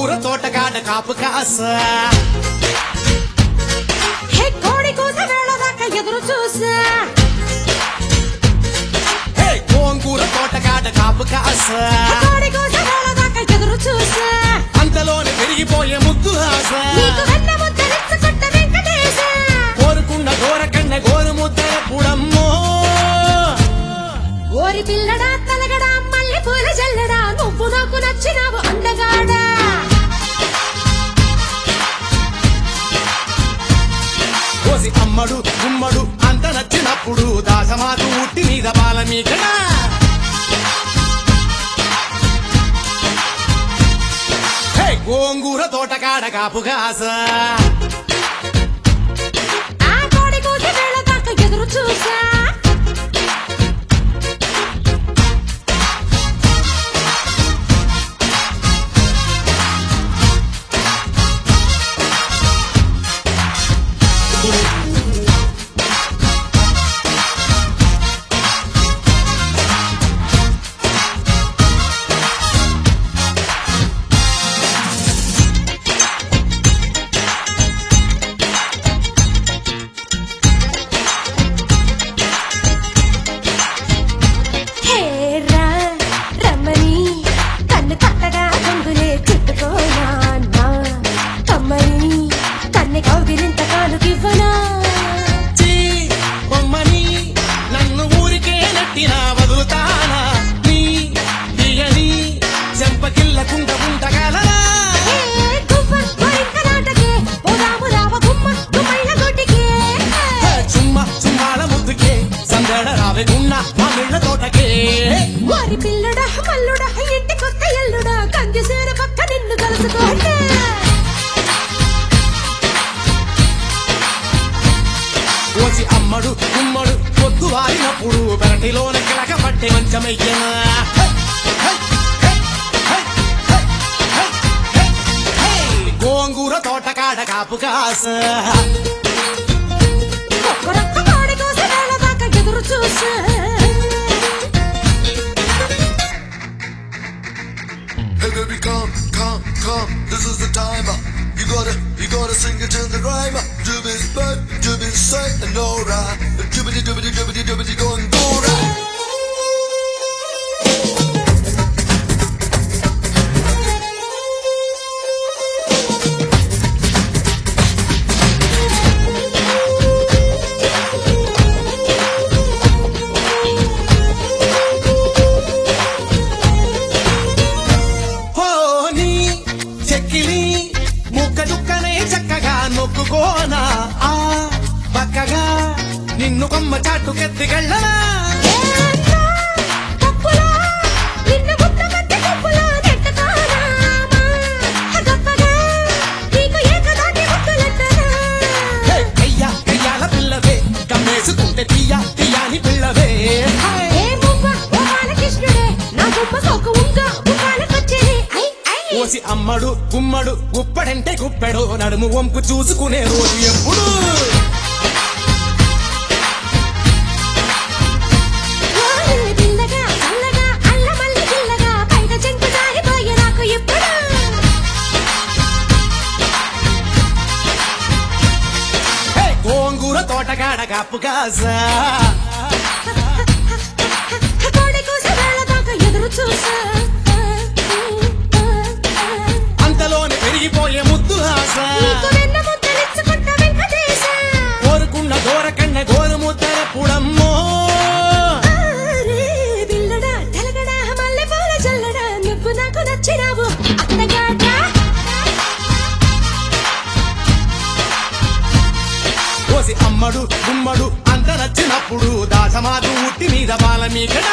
గోంగూర తోటగాడ కాపు కాస హే కోడి కూత వేళ దాకా ఎదురు చూసా హే గోంగూర తోటగాడ కాపు కాస కోడి కూత వేళ దాకా ఎదురు చూసా అంతలోనే పెరిగిపోయే ముద్దు ఆశ నీకు వెన్న ముద్దలిచ్చుకుంట వెంకటేశ కోరుకున్న గోరకన్న గోరు ముద్ద ఎప్పుడమ్మో ఓరి పిల్లడా తలగడా మల్లె పూల జల్లడా నువ్వు నాకు నచ్చినావు అందగాడా కోసి అమ్మడు గుమ్మడు అంత నచ్చినప్పుడు దాసమాకు ఉట్టి మీద బాల మీకడా హే గోంగూర తోటకాడ కాపు కాస ఆ కోడి కూత వేళ దాకా ఎదురు చూసా హే రా రమ్మని కన్ను కట్టగా గంగులే చుట్టుకోనా నా కమ్మని కన్నె కౌగిలింత కానుకివ్వనా చీ బొమ్మని నన్ను ఊరికే నెట్టినా వదులుతానా నీ దియని చెంపకిల్లకుండ ఉండగలనా హే గువ్వ గోరింక నాటకే పోదాము రావ గుమ్మ గుమ్మళ్ళ గుడ్డికే హే చుమ్మ చుమ్మాల ముద్దుకే సందడ రావెగున్న మామిళ్ళ తోటకే వారి పిల్లడా మల్లుడా ఇంటి కొత్త ఎల్లుడా కందిసేన పక్క నిన్ను కలుసుకోండి కోసి అమ్మడు గుమ్మడు పొద్దు వారినప్పుడు పెరటిలోన కిలక పట్టే మంచమయ్యనా గోంగూర తోటకాడ కాపు కాస ఒక్కరొక్క కోడి కోసం వేళ దాకా ఎదురు చూసా Hey baby, come, come, come, this is the time. uh, You gotta, you gotta sing it in the rhyme. uh, Doobie bud, doobie say, and alright. Doobie doobie doobie doobie going go right. హోని చెక్కిలి ముక్క దుక్కనే చక్కగా నొక్కుకోనా ఆ పక్కగా నిన్ను కొమ్మ చాటుకెత్తికెళ్ళనా తప్పులా నిన్ను గుట్ట మధ్య తప్పులా నెట్టుకోనా గొప్పగా నీకు ఏకదాటి ముద్దులెట్టనా హే, కయ్యా కయ్యాల పిల్లవే కమ్మేసుకుంటే తీయ తీయాని పిల్లవే హే. ఏ మువ్వ ఓ బాలకృష్ణుడే నా గుమ్మ సోకు ఉంగ గుమ్మాలకొచ్చేది ఐ ఐ ఓసి అమ్మడు గుమ్మడు గుప్పడంటే గుప్పెడు నడుము వంపు చూసుకునే రోజు ఎప్పుడు ఓరి పిల్లగా చల్లగా అల్లమల్లి పిల్లగా బయట చెంకు జారిపోయే నాకు ఎప్పుడు హే, గోంగూర తోటగాడ కాపు కాసా కోడి కూస వేళ దాకా ఎదురు చూసా అంతలోనే పెరిగిపోయే ముద్దు ఆశ నీకు వెన్న ముద్దలిచ్చుకుంటా వెంకటేశ కోరుకున్న గోరకన్న గోరు ముద్దరప్పుడమ్మో ఆరే బిల్లడా తెలగడా మల్లె పూల జల్లడా నువ్వు నాకు నచ్చినావు అత్తగాడా కోసి అమ్మడు గుమ్మడు అంత నచ్చినప్పుడు దాసమాదు ఉట్టి మీద బాల మీకడ